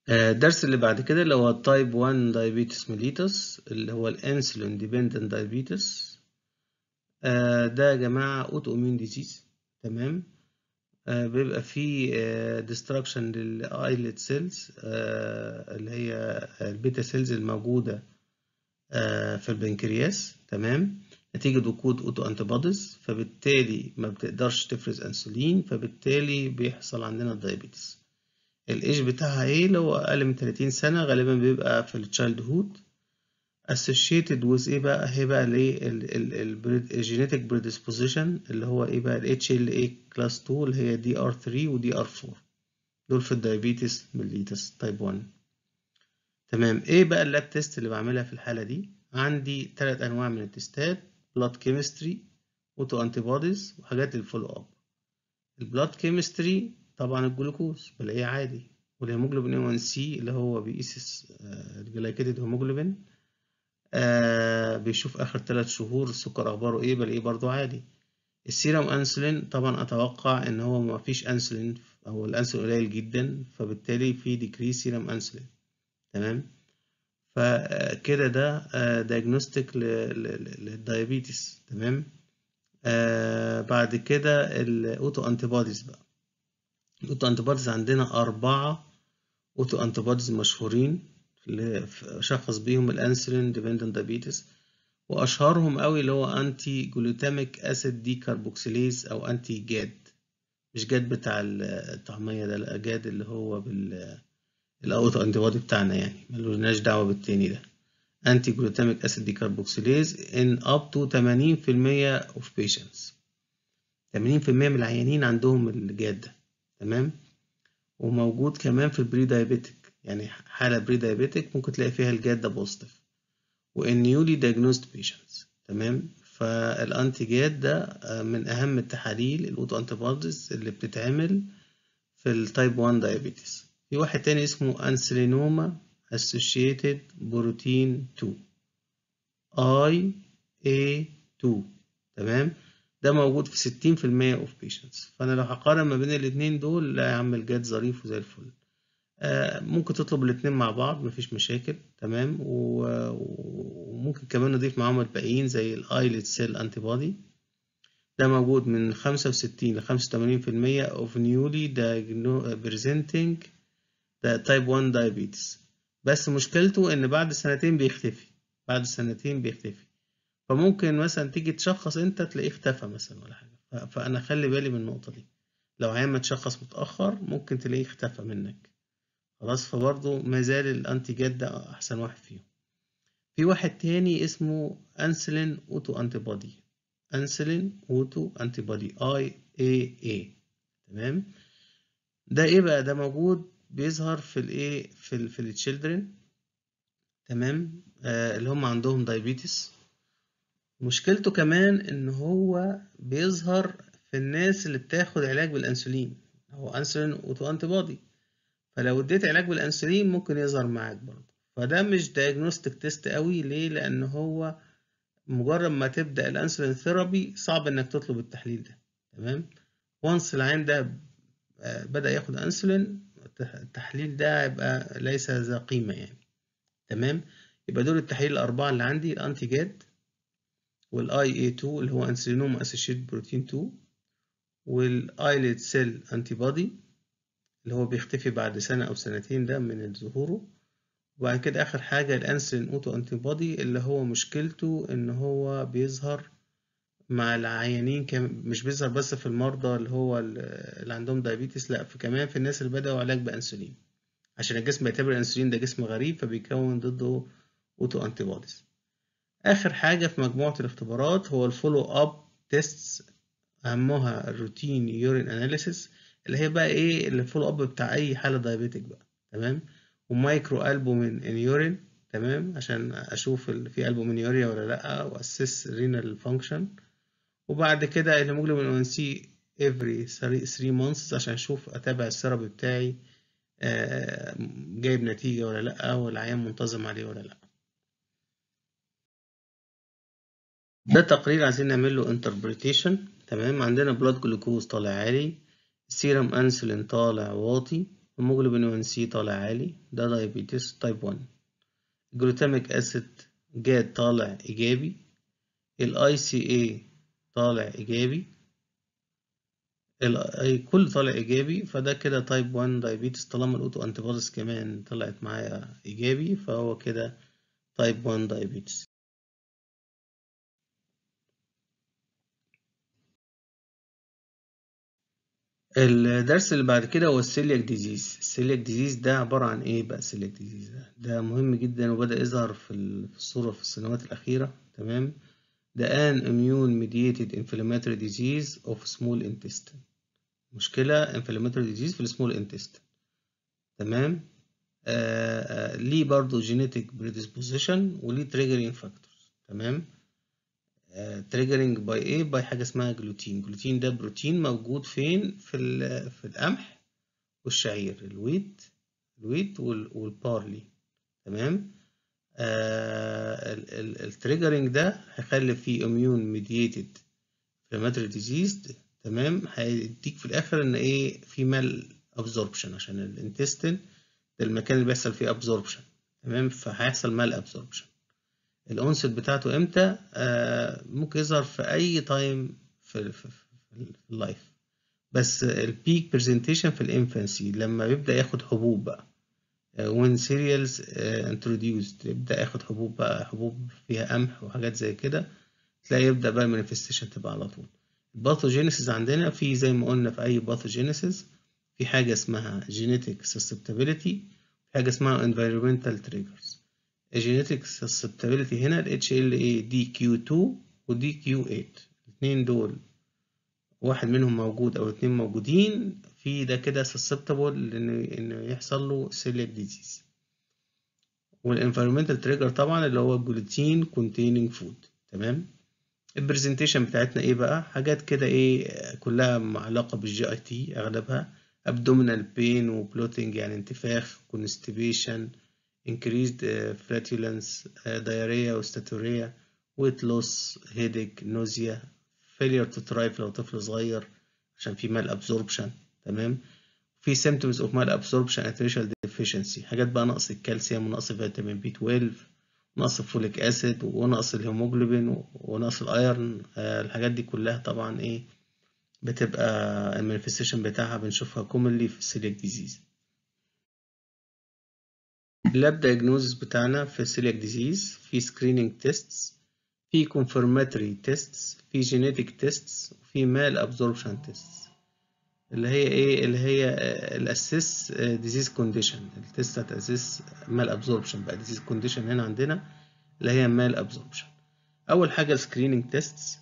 آه، الدرس اللي بعد كده اللي هو التايب 1 دايابيتس ميليتس اللي هو الانسولين ديبندنت دايابيتس ده يا جماعة اوتو اميون ديزيز تمام آه، بيبقى فيه ديستراكشن للايلت سيلز اللي هي البيتا سيلز الموجودة آه، في البنكرياس تمام نتيجة وجود اوتو انتيبوديز فبالتالي ما بتقدرش تفرز انسولين فبالتالي بيحصل عندنا الدايابيتس الايج بتاعها ايه لو اقل من 30 سنة غالبا بيبقى في التشايلد هود associated with ايه بقى هي بقى الايه الجينيتك بريدisposition اللي هو ايه بقى ال HLA class 2 اللي هي DR3 و DR4 دول في الدايابيتس ميليتس تايب 1 تمام ايه بقى اللاب تيست اللي بعملها في الحالة دي عندي ثلاث انواع من التستات بلاد كيمستري اوتو انتي بوديز وحاجات الفولو اب البلاد كيمستري طبعا الجلوكوز بلاقيه عادي والهيموجلوبين 1 سي اللي هو بيقيس الجلايكيتد هيموجلوبين آه بيشوف اخر ثلاث شهور السكر اخباره ايه بلاقيه برضو عادي السيرم انسولين طبعا اتوقع ان هو ما فيش انسولين او الانسولين قليل جدا فبالتالي في ديكريس سيرم انسولين تمام فكده ده دايجنوستيك للدايابيتس تمام آه بعد كده الاوتو انتيبوديز بقى الاوتو انتيبوديز عندنا أربعة اوتو انتيبوديز مشهورين اللي شخص بيهم الانسولين ديبندنت دايابيتس واشهرهم قوي اللي هو انتي جلوتاميك اسيد دي كاربوكسيليز او انتي جاد مش جاد بتاع الطعمية ده لا جاد اللي هو بال الاوتو انتي بودي بتاعنا يعني ملوناش دعوة بالتاني ده انتي جلوتاميك اسيد دي كاربوكسيليز in up to 80% of patients 80% من العيانين عندهم الجاد ده تمام وموجود كمان في البري دايابيتك يعني حالة بري دايابيتك ممكن تلاقي فيها الجاد ده بوزيتيف وان نيولي diagnosed patients تمام فالانتي جاد ده من اهم التحاليل الاوتو انتيبوديز اللي بتتعمل في التايب 1 دايابيتس في واحد تاني اسمه انسلينوما associated بروتين 2 اي اي 2 تمام ده موجود في 60% of patients فانا لو هقارن ما بين الاتنين دول لا يا عم الجاد ظريف وزي الفل آه ممكن تطلب الاتنين مع بعض مفيش مشاكل تمام وممكن كمان نضيف معاهم الباقيين زي الايلت سيل انتي بودي ده موجود من 65 ل 85% of newly presenting type 1 diabetes بس مشكلته ان بعد سنتين بيختفي بعد سنتين بيختفي فممكن مثلا تيجي تشخص انت تلاقيه اختفى مثلا ولا حاجه فانا خلي بالي من النقطه دي لو عيان ما تشخص متاخر ممكن تلاقيه اختفى منك خلاص فبرضه ما زال الانتي جاد ده احسن واحد فيهم في واحد تاني اسمه انسلين اوتو انتي بودي انسلين اوتو انتي بودي اي اي اي تمام ده ايه بقى ده موجود بيظهر في الايه في ال في التشيلدرن تمام آه اللي هم عندهم دايابيتس مشكلته كمان ان هو بيظهر في الناس اللي بتاخد علاج بالانسولين هو انسولين اوتو انتي بودي فلو اديت علاج بالانسولين ممكن يظهر معاك برضه فده مش دايجنوستيك تيست قوي ليه لان هو مجرد ما تبدا الانسولين ثيرابي صعب انك تطلب التحليل ده تمام وانس العين ده بدا ياخد انسولين التحليل ده يبقى ليس ذا قيمه يعني تمام يبقى دول التحاليل الاربعه اللي عندي الانتي جاد والاي اي 2 اللي هو انسولينوما اسوشيتد بروتين 2 والايليت سيل انتي بودي اللي هو بيختفي بعد سنة أو سنتين ده من ظهوره وبعد كده آخر حاجة الأنسلين أوتو أنتي بودي اللي هو مشكلته إن هو بيظهر مع العيانين كم مش بيظهر بس في المرضى اللي هو اللي عندهم دايابيتس لأ في كمان في الناس اللي بدأوا علاج بأنسولين عشان الجسم بيعتبر الأنسولين ده جسم غريب فبيكون ضده أوتو أنتي بوديز آخر حاجة في مجموعة الاختبارات هو الفولو أب تيستس أهمها الروتين يورين أناليسيس اللي هي بقى ايه الفولو اب بتاع اي حاله دايابيتك بقى تمام ومايكرو البومين ان يورين تمام عشان اشوف في البومين يوريا ولا لا واسس رينال فانكشن وبعد كده الهيموجلوبين 1 سي افري 3 مانثس عشان اشوف اتابع السيرب بتاعي جايب نتيجه ولا لا والعيان منتظم عليه ولا لا ده تقرير عايزين نعمل له انتربريتيشن تمام عندنا بلاد جلوكوز طالع عالي السيرم انسولين طالع واطي هيموجلوبين 1 سي طالع عالي ده دايابيتس تايب 1 جلوتاميك اسيد جاد طالع ايجابي الاي سي اي طالع ايجابي ال كل طالع ايجابي فده كده تايب 1 دايابيتس طالما الاوتو انتيبوديز كمان طلعت معايا ايجابي فهو كده تايب 1 دايابيتس الدرس اللي بعد كده هو السيلياك ديزيز السيلياك ديزيز ده عبارة عن ايه بقى السيلياك ديزيز ده ده مهم جدا وبدأ يظهر في الصورة في السنوات الأخيرة تمام ده an immune mediated inflammatory disease of small intestine مشكلة inflammatory disease في السمول intestine تمام آه آه ليه برضو genetic predisposition وليه triggering factors تمام تريجرنج باي ايه باي حاجه اسمها جلوتين جلوتين ده بروتين موجود فين في في القمح والشعير الويت الويت والبارلي تمام آه التريجرنج ده هيخلي فيه اميون ميدييتد inflammatory ديزيز تمام هيديك في الاخر ان ايه في مال ابزوربشن عشان الانتستين ده المكان اللي بيحصل فيه ابزوربشن تمام فهيحصل مال ابزوربشن الأونست بتاعته إمتى آه ممكن يظهر في أي تايم في, في, في اللايف بس البيك برزنتيشن في الانفانسي لما بيبدأ ياخد حبوب بقى when cereals uh, introduced يبدأ ياخد حبوب بقى حبوب فيها قمح وحاجات زي كده تلاقي يبدأ بقى المانيفستيشن تبقى على طول الباثوجينيسيس عندنا في زي ما قلنا في أي باثوجينيسيس في حاجة اسمها genetic susceptibility في حاجة اسمها environmental triggers الجينيتك susceptibility هنا ال HLA DQ2 و DQ8 الاثنين دول واحد منهم موجود او الاثنين موجودين في ده كده susceptible لان انه يحصل له celiac disease والenvironmental trigger طبعا اللي هو الجلوتين containing food تمام البرزنتيشن بتاعتنا ايه بقى حاجات كده ايه كلها علاقة بالجي اي تي اغلبها abdominal pain وبلوتنج يعني انتفاخ constipation increased uh, flatulence uh, diarrhea وستاتوريا weight loss headache nausea failure to thrive لو طفل صغير عشان في mal absorption تمام في symptoms of mal absorption and racial deficiency حاجات بقى نقص الكالسيوم ونقص فيتامين بي 12 ونقص الفوليك اسيد ونقص الهيموجلوبين ونقص الايرن آه الحاجات دي كلها طبعا ايه بتبقى المانيفستيشن بتاعها بنشوفها commonly في السيليك ديزيز اللاب دايجنوزس بتاعنا في السيلياك ديزيز في سكريننج تيستس في confirmatory تيستس في جينيتك تيستس وفي مال ابزوربشن تيستس اللي هي ايه اللي هي الاسيس ديزيز كونديشن التيست هتاسس مال ابزوربشن بقى ديزيز كونديشن هنا عندنا اللي هي مال ابزوربشن اول حاجه السكريننج تيستس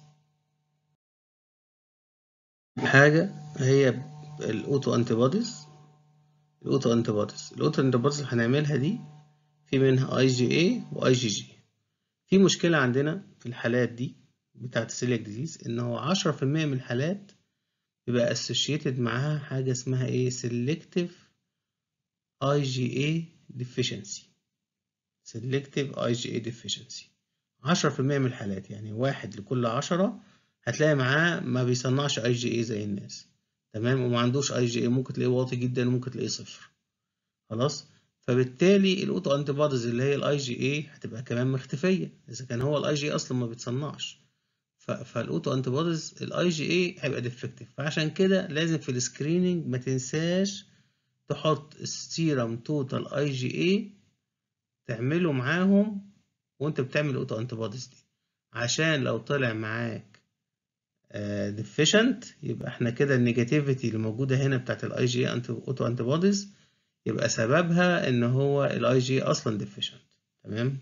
حاجه هي الاوتو انتي بوديز الاوتو انتي بوديز الاوتو انتي بوديز اللي هنعملها دي في منها اي جي اي واي جي جي في مشكله عندنا في الحالات دي بتاعه السيلياك ديزيز ان هو عشرة في المية من الحالات بيبقى associated معاها حاجه اسمها ايه selective IgA deficiency selective IgA deficiency عشرة في المية من الحالات يعني واحد لكل عشرة هتلاقي معاه ما بيصنعش IgA زي الناس تمام وما عندوش اي جي اي ممكن تلاقيه واطي جدا وممكن تلاقيه صفر خلاص فبالتالي الاوتو انتي بوديز اللي هي الاي جي اي هتبقى كمان مختفيه اذا كان هو الاي جي اصلا ما بيتصنعش فالاوتو انتي بوديز الاي جي اي هيبقى ديفكتيف فعشان كده لازم في السكريننج ما تنساش تحط السيرم توتال اي جي اي تعمله معاهم وانت بتعمل الاوتو انتي بوديز دي عشان لو طلع معاك ديفيشنت يبقى احنا كده النيجاتيفيتي اللي موجوده هنا بتاعت الاي جي اوتو انتي بوديز يبقى سببها ان هو الاي جي اصلا ديفيشنت تمام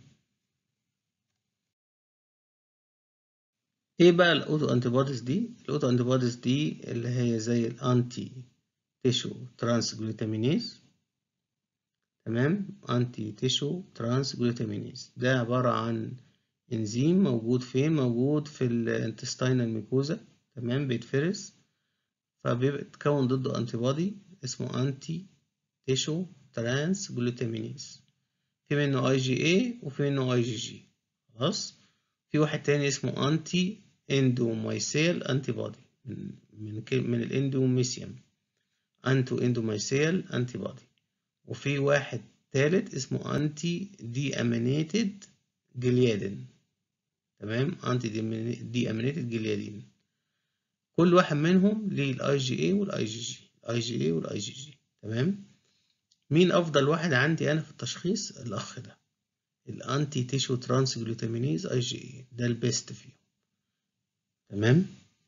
ايه بقى الاوتو انتي بوديز دي الاوتو انتي بوديز دي اللي هي زي الانتي تيشو ترانس جلوتامينيز تمام انتي تيشو ترانس جلوتامينيز ده عباره عن انزيم موجود فين موجود في الانتستينال ميكوزا تمام بيتفرز فبيتكون ضده انتي بودي اسمه انتي تيشو ترانس جلوتامينيز في منه اي جي اي وفي منه اي جي جي خلاص في واحد تاني اسمه انتي اندوميسيل انتي بودي من من من الاندوميسيوم انتو اندوميسيال انتي بودي وفي واحد تالت اسمه انتي دي امينيتد جليادين تمام انتي دي امينيتد جليادين كل واحد منهم ليه الاي جي اي والاي جي جي الاي جي اي والاي جي جي تمام مين افضل واحد عندي انا في التشخيص الاخ ده الانتي تيشو ترانس جلوتامينيز اي جي اي ده البيست فيهم تمام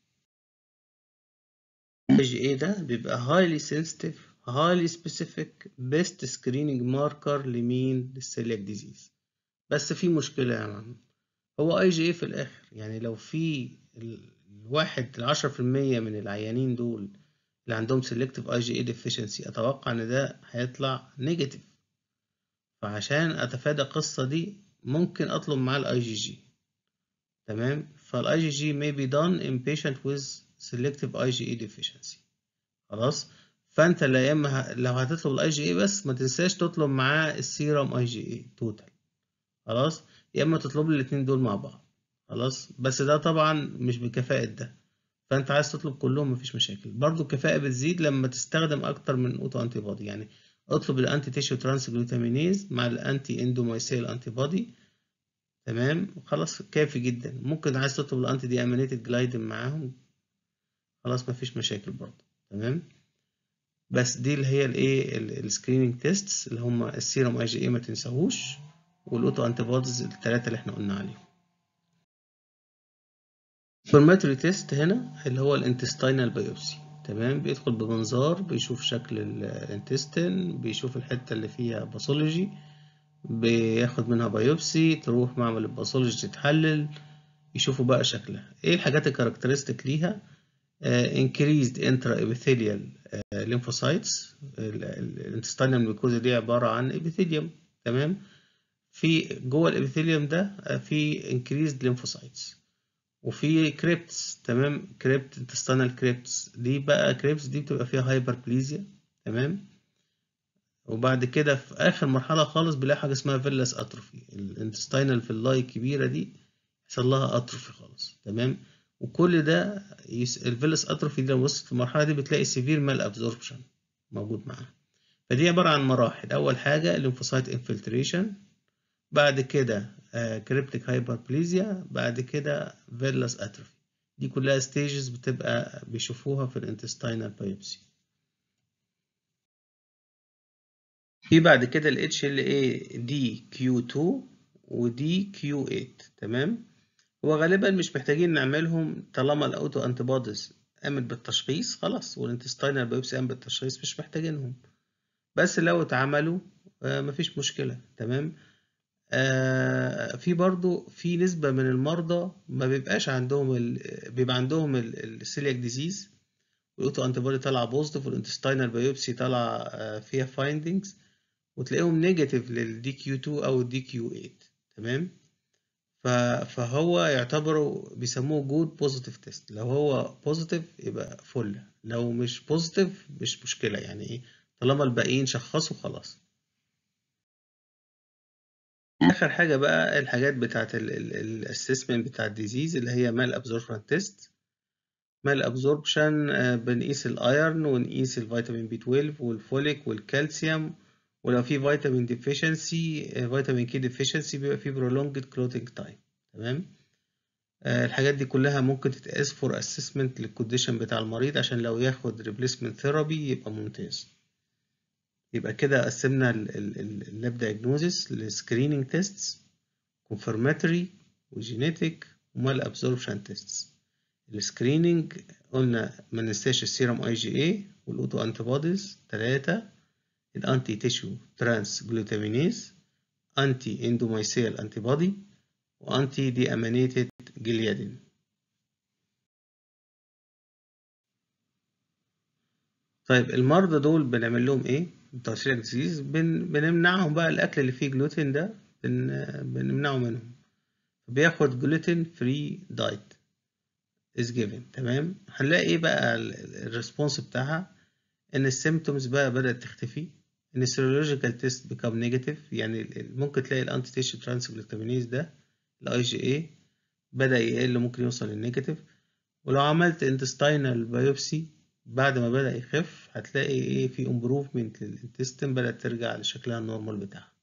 اي جي اي ده بيبقى highly sensitive highly specific best screening marker لمين للسيلياك ديزيز بس في مشكلة يا معلم هو اي جي اي في الاخر يعني لو في الواحد العشرة في المية من العيانين دول اللي عندهم selective IgA deficiency أتوقع إن ده هيطلع نيجاتيف فعشان أتفادى القصة دي ممكن أطلب معاه ال IgG تمام فال IgG may be done in patient with selective IgA deficiency خلاص فأنت لا إما لو هتطلب ال IgA بس ما تنساش تطلب معاه السيرم IgA توتال خلاص يا إما تطلب لي الاتنين دول مع بعض خلاص بس ده طبعا مش بكفاءة ده فانت عايز تطلب كلهم مفيش مشاكل برضو الكفاءة بتزيد لما تستخدم اكتر من اوتو انتي بودي يعني اطلب الانتي تيشو ترانس جلوتامينيز مع الانتي اندوميسيل انتي بودي تمام خلاص كافي جدا ممكن عايز تطلب الانتي دي امينيتد جلايدن معاهم خلاص مفيش مشاكل برضو تمام بس دي اللي هي الايه السكريننج تيستس اللي هم السيرم اي جي اي ما تنساهوش والاوتو انتي بوديز الثلاثه اللي احنا قلنا عليهم الفورماتوري تيست هنا اللي هو الانتستينال بايوبسي تمام بيدخل بمنظار بيشوف شكل الانتستين بيشوف الحتة اللي فيها باثولوجي بياخد منها بايوبسي تروح معمل الباثولوجي تتحلل يشوفوا بقى شكلها ايه الحاجات الكاركترستيك ليها uh, increased intraepithelial uh, lymphocytes الانتستينال ميكوزا دي عبارة عن epithelium تمام في جوه الابيثيليوم ده في increased lymphocytes وفي كريبتس تمام كريبت انتستانال كريبتس دي بقى كريبتس دي بتبقى فيها هايبربليزيا تمام وبعد كده في اخر مرحله خالص بنلاقي حاجه اسمها فيلاس اتروفي الانتستينال فيلاي الكبيره دي يحصل لها اتروفي خالص تمام وكل ده يس... الفيلاس اتروفي دي لو وصلت في المرحله دي بتلاقي سيفير مال ابزوربشن موجود معاها فدي عباره عن مراحل اول حاجه الليمفوسايت انفلتريشن بعد كده كريبتيك هايبربليزيا بعد كده فيلاس اتروفي دي كلها ستيجز بتبقى بيشوفوها في الانتستينال بايوبسي في بعد كده ال HLA DQ2 و DQ8 تمام هو غالبا مش محتاجين نعملهم طالما الاوتو انتي بوديز قامت بالتشخيص خلاص والانتستينال بايوبسي قامت بالتشخيص مش محتاجينهم بس لو اتعملوا آه مفيش مشكلة تمام آه في برضو في نسبة من المرضى ما بيبقاش عندهم ال... بيبقى عندهم السيلياك ديزيز والاوتو انتي بودي طالعة بوزيتيف والانتستينال بايوبسي طالعة آه فيها فايندنجز وتلاقيهم نيجاتيف للدي كيو 2 او الدي كيو 8 تمام فهو يعتبروا بيسموه جود بوزيتيف تيست لو هو بوزيتيف يبقى فل لو مش بوزيتيف مش مشكلة يعني ايه طالما الباقيين شخصوا خلاص اخر حاجه بقى الحاجات بتاعه الاسسمنت بتاع الديزيز اللي هي مال ابزوربشن تيست مال ابزوربشن بنقيس الايرن ونقيس الفيتامين بي 12 والفوليك والكالسيوم ولو في فيتامين ديفيشنسي فيتامين كي ديفيشنسي بيبقى في برولونجد كلوتينج تايم تمام الحاجات دي كلها ممكن تتقاس فور اسسمنت للكونديشن بتاع المريض عشان لو ياخد ريبليسمنت ثيرابي يبقى ممتاز يبقى كده قسمنا اللاب دايجنوزيس لسكريننج تيستس كونفرماتوري وجينيتك ومال ابزوربشن تيستس السكريننج قلنا ما ننساش السيرم اي جي اي والاوتو انتي بوديز ثلاثة الانتي تيشو ترانس جلوتامينيز انتي اندوميسيل انتي بودي وانتي دي امينيتد جليادين طيب المرضى دول بنعمل لهم ايه بتوع السيلياك ديزيز بن... بنمنعهم بقى الاكل اللي فيه جلوتين ده بن... بنمنعه منهم بياخد جلوتين فري دايت از جيفن تمام هنلاقي ايه بقى الريسبونس بتاعها ان السيمتومز بقى بدات تختفي ان السيرولوجيكال تيست بيكام نيجاتيف يعني ممكن تلاقي الانتي تيشو ترانسجلوتامينيز ده الاي جي اي بدا يقل ممكن يوصل للنيجاتيف ولو عملت انتستينال بايوبسي بعد ما بدأ يخف هتلاقي ايه في امبروفمنت للانتستين بدأت ترجع لشكلها النورمال بتاعها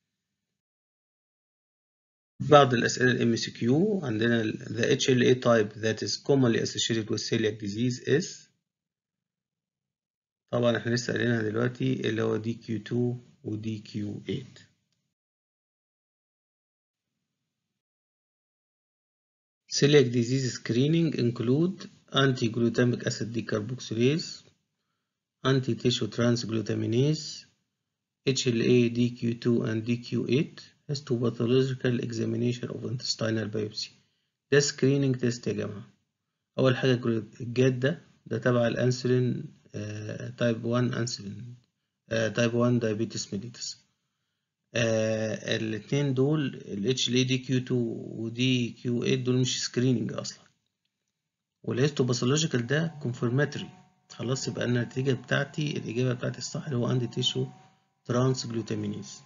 بعض الأسئلة ال MCQ عندنا the HLA type that is commonly associated with celiac disease is طبعا احنا لسه قايلينها دلوقتي اللي هو DQ2 و DQ8 Celiac disease screening include anti-glutamic acid decarboxylase, anti-tissue transglutaminase, HLA DQ2 and DQ8 histopathological examination of intestinal biopsy ده screening test يا جماعة أول حاجة الجاد ده ده تبع الأنسولين تايب 1 أنسولين تايب 1 diabetes mellitus آه الاتنين دول ال HLA-DQ2 و DQ8 دول مش سكريننج أصلا والهيستوباثولوجيكال ده confirmatory خلاص يبقى النتيجة بتاعتي الإجابة بتاعتي الصح اللي هو أنتي تيشو ترانس جلوتامينيز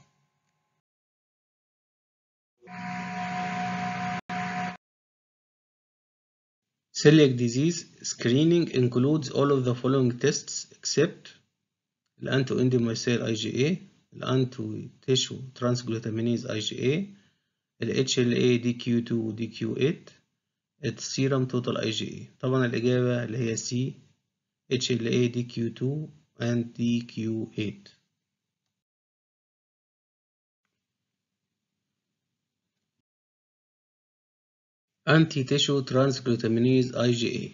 Celiac disease screening includes all of the following tests except الأنتو-endomycin IgA الأنتو تيشو ترانسجلوتامينيز IgA ال HLA DQ2 و DQ8 السيرم توتال IgA طبعا الإجابة اللي هي C HLA DQ2 and DQ8 Anti-tissue transglutaminase IgA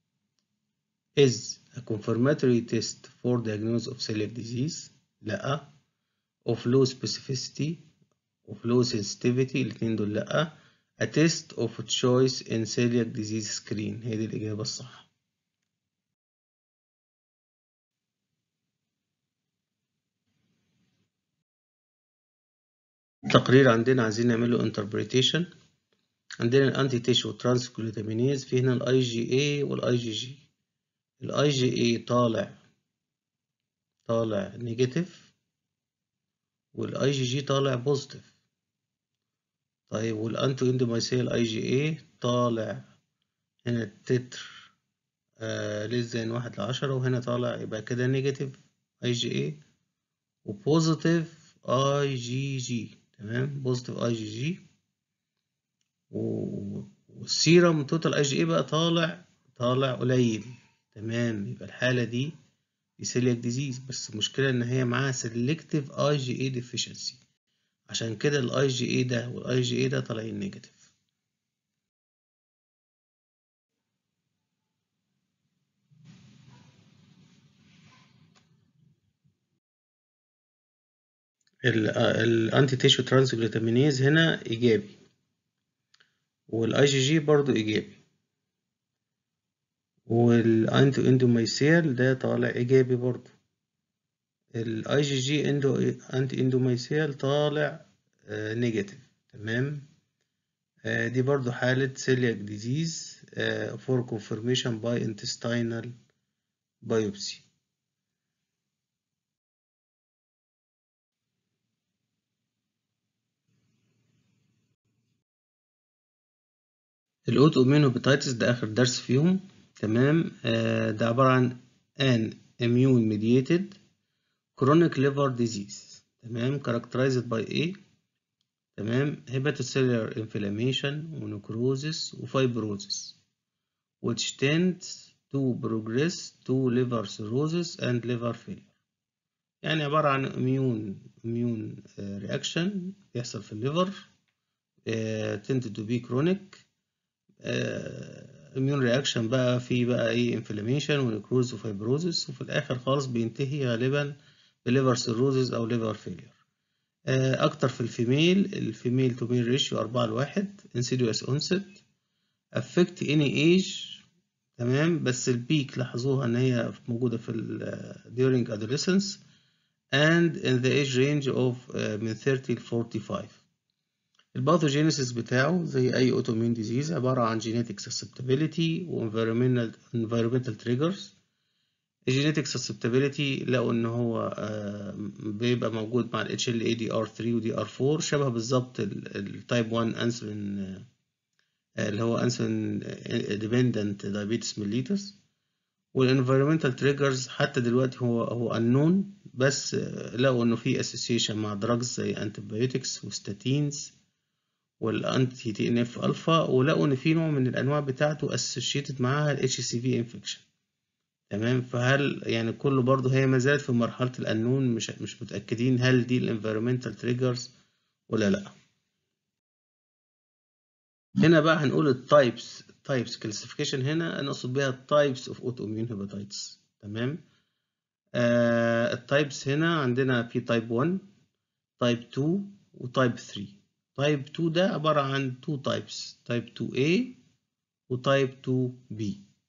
is a confirmatory test for diagnosis of celiac disease لأ of low specificity of low sensitivity الاتنين دول لأ a test of choice in celiac disease screen هي دي الإجابة الصح التقرير عندنا عايزين نعمله interpretation عندنا الانتي تيشو ترانسجلوتامينيز في هنا الاي جي اي والاي جي جي الاي جي اي طالع طالع نيجاتيف والاي جي جي طالع بوزيتيف طيب والانتو اندوميسيل اي جي اي طالع هنا التتر آه لزين واحد لعشرة وهنا طالع يبقى كده نيجاتيف اي جي اي وبوزيتيف اي جي جي تمام بوزيتيف اي جي جي والسيرم توتال اي جي اي بقى طالع طالع قليل تمام يبقى الحالة دي دي سيلياك ديزيز بس المشكلة ان هي معاها سيلكتيف اي جي اي ديفيشنسي عشان كده الاي جي اي ده والاي جي اي ده طالعين نيجاتيف الانتي تيشو ترانسجلوتامينيز هنا ايجابي والاي جي جي برضو ايجابي والانتو اندوميسيال ده طالع ايجابي برضو الاي جي جي اندو انتي اندوميسيال طالع آه نيجاتيف تمام آه دي برضو حالة celiac disease آه for confirmation by intestinal biopsy الاوتو اميون هيباتيتس ده اخر درس فيهم تمام آه ده عبارة عن an immune mediated chronic liver disease تمام characterized by ايه تمام hepatocellular inflammation ونكروزس وفايبروزس which tends to progress to liver cirrhosis and liver failure يعني عبارة عن immune immune reaction بيحصل في الليفر uh, tend to be chronic اميون رياكشن بقى في بقى ايه انفلاميشن ونكروز وفايبروزس وفي الاخر خالص بينتهي غالبا بليفر سيروزز او ليفر فيلير اكتر في الفيميل الفيميل تو ميل ريشيو 4 لواحد انسيديوس اونست افكت اني ايج تمام بس البيك لاحظوها ان هي موجوده في ال during adolescence and in the age range of من 30 ل 45 الباثوجينيسيس بتاعه زي أي autoimmune disease عبارة عن genetic susceptibility و environmental, environmental triggers الجينيتك susceptibility لقوا إن هو بيبقى موجود مع ال HLA DR3 و DR4 شبه بالظبط التايب 1 أنسولين اللي هو أنسولين dependent diabetes mellitus والانفيرومنتال تريجرز حتى دلوقتي هو هو unknown بس لقوا انه في association مع drugs زي antibiotics وستاتينز والانتي تي ان اف الفا ولقوا ان في نوع من الانواع بتاعته associated معاها ال HCV infection تمام فهل يعني كله برضه هي ما زالت في مرحلة الأنون مش مش متأكدين هل دي الانفيرومنتال تريجرز ولا لأ هنا بقى هنقول التايبس تايبس كلاسيفيكيشن هنا نقصد بيها التايبس اوف اوتو اميون هيباتايتس تمام آه التايبس هنا عندنا في تايب 1 تايب 2 وتايب 3 تايب 2 ده عبارة عن 2 تايبس تايب 2A وتايب 2B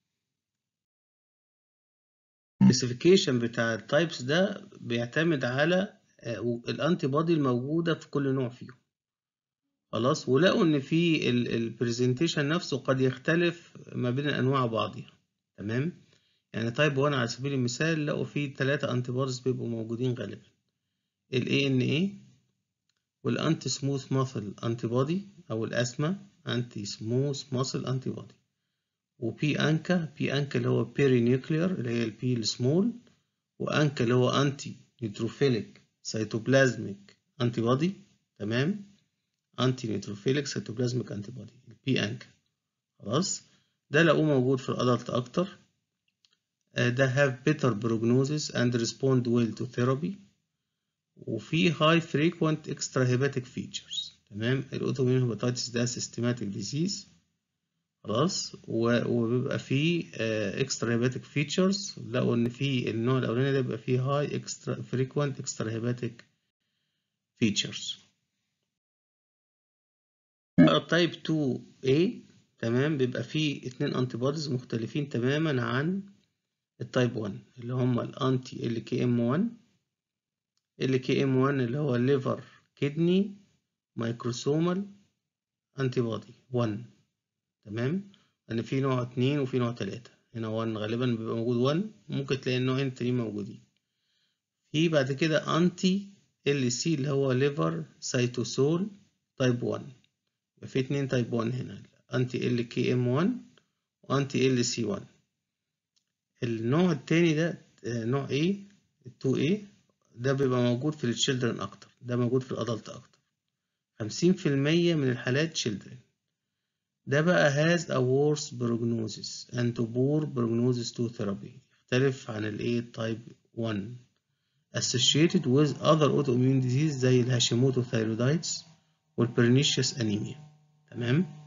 الكلاسيفيكيشن بتاع التايبس ده بيعتمد على الانتي بودي الموجودة في كل نوع فيهم خلاص ولقوا ان في البرزنتيشن نفسه قد يختلف ما بين الانواع بعضها تمام يعني تايب 1 على سبيل المثال لقوا فيه ثلاثة انتي بوديز بيبقوا موجودين غالبا ال ANA والانتي سموث ماسل انتي بودي او الاسما انتي سموث ماسل انتي بودي وبي انكا بي انكا اللي هو بيري نيوكلير اللي هي البي السمول وانكا اللي هو انتي نيوتروفيليك سيتوبلازميك انتي بودي تمام انتي نيوتروفيليك سيتوبلازميك انتي بودي البي انكا خلاص ده لقوه موجود في الادلت اكتر ده have better prognosis and respond well to therapy وفي high frequent extrahepatic features تمام الاوتوميون هيباتيتس ده systematic disease خلاص وبيبقى فيه extra hepatic features لقوا ان في النوع الاولاني ده بيبقى فيه high extra frequent extrahepatic features التايب 2A تمام بيبقى فيه اتنين انتي بوديز مختلفين تماما عن التايب 1 اللي هما الانتي ال كي ام 1 ال كي ام 1 اللي هو الليفر كدني مايكروسومال انتي بودي 1 تمام ان في نوع 2 وفي نوع 3 هنا 1 غالبا بيبقى موجود 1 ممكن تلاقي النوعين التانيين موجودين في بعد كده انتي ال سي اللي هو ليفر سيتوسول تايب 1 يبقى في اتنين تايب 1 هنا انتي ال كي ام 1 وانتي ال سي 1 النوع التاني ده نوع A 2A ده بيبقى موجود في التشيلدرن أكتر ده موجود في الأدلت أكتر خمسين في المية من الحالات children ده بقى has a worse prognosis and poor prognosis to therapy يختلف عن ال A type 1 associated with other autoimmune disease زي الهاشيموتو ثايرويدايتس والبرنيشيوس أنيميا تمام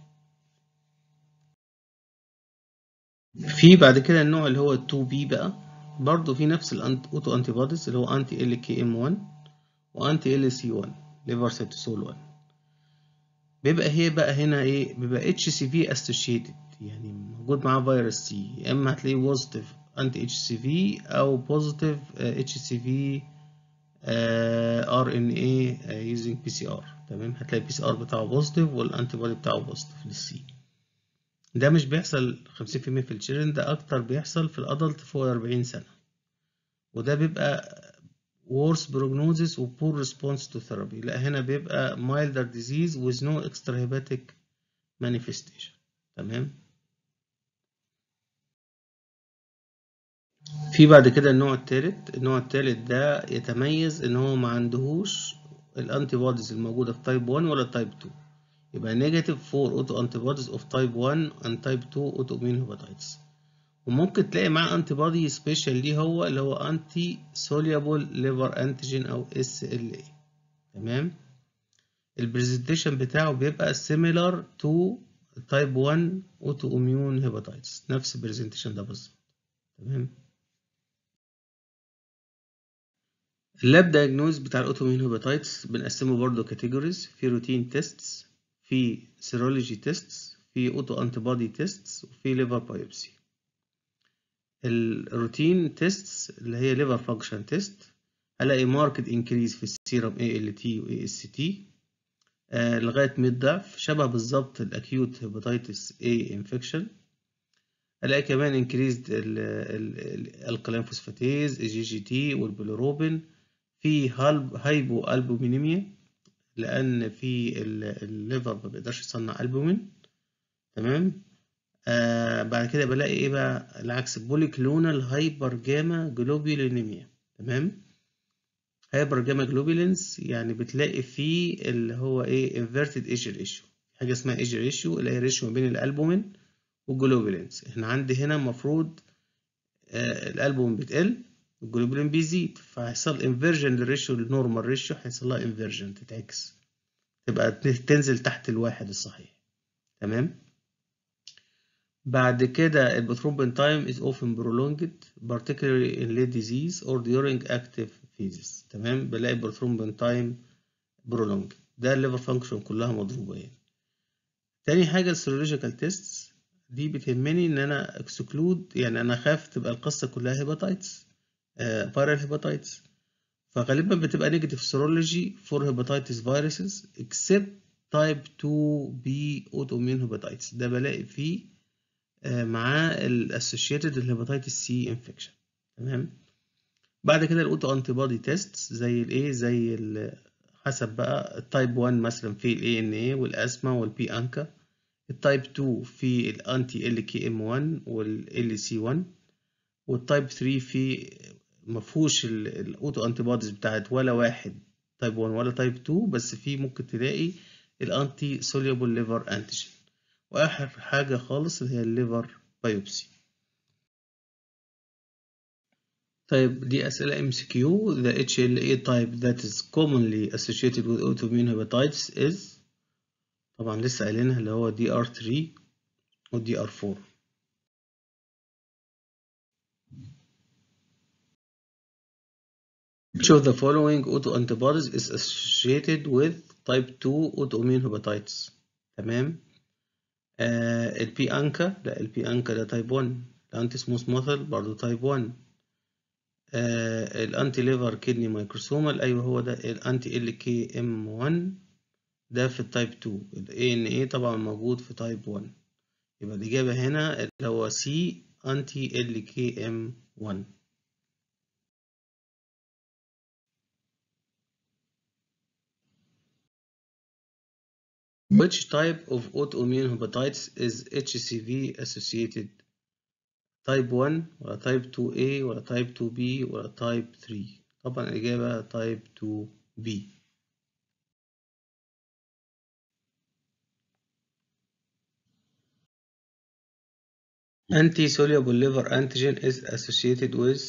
في بعد كده النوع اللي هو ال 2B بقى برضه في نفس الاوتو انتي بوديز اللي هو انتي ال كي ام 1 وانتي ال سي 1 ليفر سيتوسول 1 بيبقى هي بقى هنا ايه بيبقى اتش سي في اسوشيتد يعني موجود معاه فيروس سي يا اما هتلاقيه بوزيتيف انتي اتش سي في او بوزيتيف اتش سي في ار ان اي يوزنج بي سي ار تمام هتلاقي البي سي ار بتاعه بوزيتيف والانتي بودي بتاعه بوزيتيف للسي ده مش بيحصل 50% في الشيرين ده أكتر بيحصل في الأدلت فوق 40 سنة وده بيبقى worse prognosis و poor response to therapy لا هنا بيبقى milder disease with no extrahepatic manifestation تمام في بعد كده النوع التالت النوع التالت ده يتميز ان هو ما عندهوش الانتي بوديز الموجوده في تايب 1 ولا تايب 2 يبقى negative for auto antibodies of type 1 and type 2 autoimmune hepatitis وممكن تلاقي معاه انتي بودي سبيشال ليه هو اللي هو انتي soluble liver antigen او SLA تمام البرزنتيشن بتاعه بيبقى similar to type 1 autoimmune hepatitis نفس البرزنتيشن ده بالظبط تمام اللاب دايجنوز بتاع الاوتوميون هيباتايتس بنقسمه برضه كاتيجوريز في روتين تيستس في سيرولوجي تيستس في اوتو انتي بودي تيستس وفي ليفر بايوبسي الروتين تيستس اللي هي ليفر فانكشن تيست هلاقي ماركت انكريز في السيرم ALT و AST آه لغايه 100 ضعف شبه بالظبط الاكيوت هيباتايتس A انفكشن الاقي كمان انكريزد الالكالين فوسفاتيز الجي جي تي والبيلوروبين في هايبو البومينيميا لان في الليفر ما بيقدرش يصنع البومين تمام آه بعد كده بلاقي ايه بقى العكس بوليكلونال هايبر جاما جلوبيولينيميا تمام هايبر جاما جلوبيولينز يعني بتلاقي فيه اللي هو ايه انفيرتد ايج ريشيو حاجه اسمها ايج ريشيو اللي هي ريشيو ما بين الالبومين والجلوبيولينز احنا عندي هنا المفروض آه الالبومين بتقل والجلوبولين بيزيد فهيحصل انفيرجن للريشيو النورمال ريشيو هيحصل لها انفيرجن تتعكس تبقى تنزل تحت الواحد الصحيح تمام بعد كده البترومبين time is often prolonged particularly in late disease or during active phases تمام بلاقي البترومبين time prolonged ده الليفر فانكشن كلها مضروبة يعني تاني حاجة السيرولوجيكال تيست دي بتهمني ان انا اكسكلود يعني انا خاف تبقى القصة كلها هيباتايتس فيرال هيباتايتس فغالبا بتبقى نيجاتيف سيرولوجي فور هيباتايتس فيروسز اكسبت تايب 2 بي اوتوميون هيباتايتس ده بلاقي فيه معاه الاسوشيتد الهيباتايتس سي انفكشن تمام بعد كده الاوتو انتي بودي تيست زي الايه زي حسب بقى التايب 1 مثلا في الاي ان اي والاسما والبي انكا التايب 2 في الانتي ال كي ام 1 والال سي 1 والتايب 3 في مفهوش الاوتو انتي بوديز بتاعت ولا واحد تايب 1 ولا تايب 2 بس في ممكن تلاقي الانتي سوليبل ليفر انتيجين واخر حاجه خالص اللي هي الليفر بايوبسي طيب دي اسئله ام سي كيو the HLA type that is commonly associated with autoimmune hepatitis is طبعا لسه قايلينها اللي هو DR3 و DR4 Which of the following autoantibodies is associated with type 2 autoimmune hepatitis تمام آه البي انكا لا البي انكا ده تايب 1 الانتي سموث مثل برضه تايب 1 آه الانتي ليفر كدني مايكروسومال ايوه هو ده الانتي ال كي ام 1 ده في التايب 2 الاي ان اي طبعا موجود في تايب 1 يبقى الاجابه هنا اللي هو سي انتي ال كي ام 1 Which type of autoimmune hepatitis is HCV associated? Type 1 ولا type 2A ولا type 2B ولا type 3 طبعا الإجابة type 2B Anti-soluble liver antigen is associated with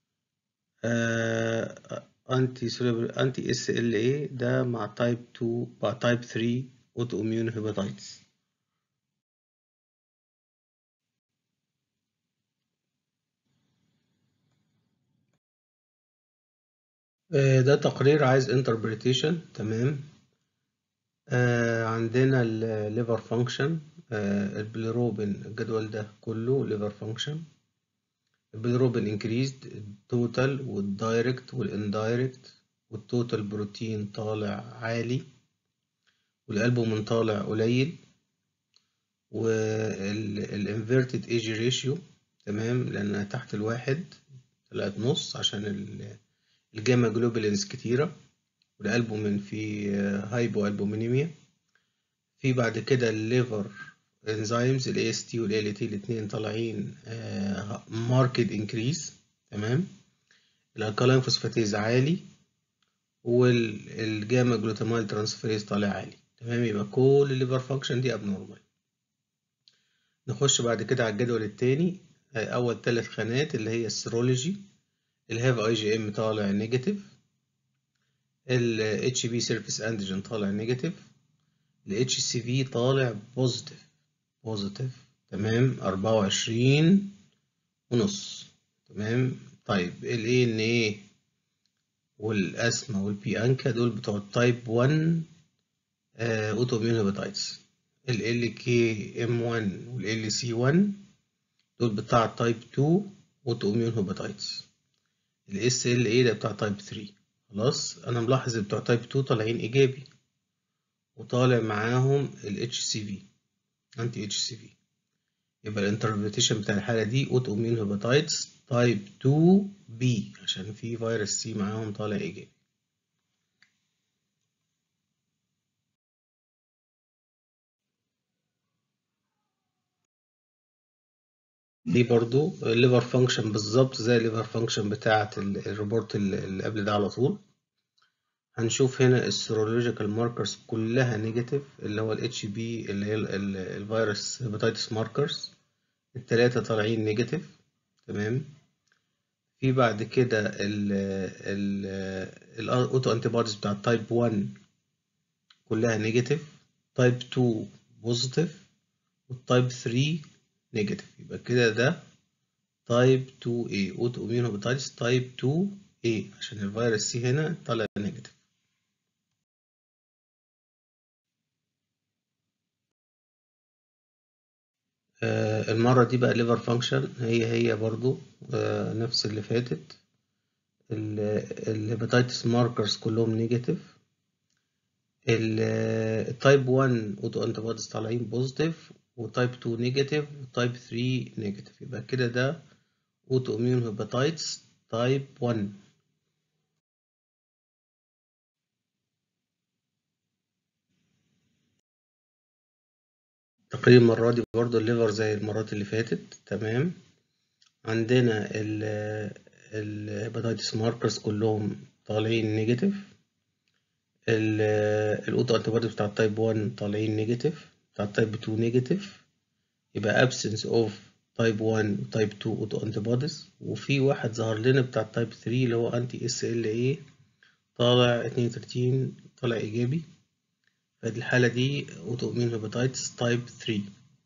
uh, anti-soluble anti-SLA ده مع type 2 مع type 3 autoimmune hepatitis ده تقرير عايز interpretation تمام آه عندنا الليفر فانكشن آه البيليروبين الجدول ده كله ليفر فانكشن البيليروبين increased التوتال والدايركت والاندايركت والتوتال بروتين طالع عالي والالبومين طالع قليل والانفيرتد ايج ريشيو تمام لانها تحت الواحد طلعت نص عشان الجاما جلوبولينز كتيره والالبومين في هايبو البومينيميا في بعد كده الليفر انزيمز الاي اس تي والاي تي الاثنين طالعين ماركت انكريز تمام الالكالين فوسفاتيز عالي والجاما جلوتاميل ترانسفيريز طالع عالي تمام يبقى كل الليفر فانكشن دي ابنورمال نخش بعد كده على الجدول التاني اول ثلاث خانات اللي هي السيرولوجي الهاف اي جي ام طالع نيجاتيف ال اتش بي سيرفيس انتيجين طالع نيجاتيف ال اتش سي في طالع بوزيتيف بوزيتيف تمام أربعة وعشرين ونص تمام طيب ال اي ان ايه والاسما والبي انكا دول بتوع التايب 1 اوتوميون هيباتايتس ال ال كي ام 1 وال ال سي 1 دول بتاع التايب 2 اوتوميون هيباتايتس الاس ال اي ده بتاع تايب 3 خلاص انا ملاحظ بتوع تايب 2 طالعين ايجابي وطالع معاهم ال اتش سي في انتي اتش سي في يبقى الانتربريتيشن بتاع الحاله دي اوتوميون هيباتايتس تايب 2 بي عشان في فيروس سي معاهم طالع ايجابي دي برضو الليفر فانكشن بالظبط زي الليفر فانكشن بتاعة الريبورت اللي قبل ده على طول هنشوف هنا السيرولوجيكال ماركرز كلها نيجاتيف اللي هو الاتش بي اللي هي الفيروس هيباتيتس ماركرز التلاتة طالعين نيجاتيف تمام في بعد كده ال ال الاوتو انتي بوديز بتاع تايب 1 كلها نيجاتيف تايب 2 بوزيتيف والتايب 3 نيجاتيف يبقى كده ده تايب 2A اوتو اميون هيباتيتس تايب 2A عشان الفيروس سي هنا طالع نيجاتيف آه المرة دي بقى liver function هي هي برضو آه نفس اللي فاتت الهيباتيتس ماركرز كلهم نيجاتيف التايب 1 اوتو انتي بوديز طالعين بوزيتيف وتايب 2 نيجاتيف وتايب 3 نيجاتيف يبقى كده ده اوتو اميون هيباتيتس تايب 1 تقريبا المرة دي برضو الليفر زي المرات اللي فاتت تمام عندنا الهيباتيتس ماركرز كلهم طالعين نيجاتيف الاوتو انتي بودي بتاع التايب 1 طالعين نيجاتيف بتاع التايب 2 نيجاتيف يبقى absence of تايب 1 وتايب 2 اوتو انتي بوديز وفي واحد ظهر لنا بتاع التايب 3 اللي هو انتي اس ال اي طالع 32 طالع ايجابي فدي الحالة دي اوتو اميون هيباتيتس تايب 3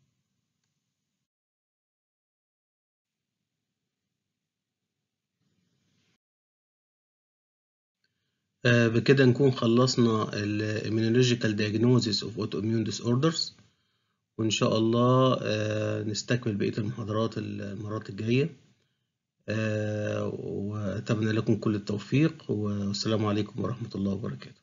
آه بكده نكون خلصنا ال immunological diagnosis of autoimmune disorders وإن شاء الله آه نستكمل بقية المحاضرات المرات الجاية آه وأتمنى لكم كل التوفيق والسلام عليكم ورحمة الله وبركاته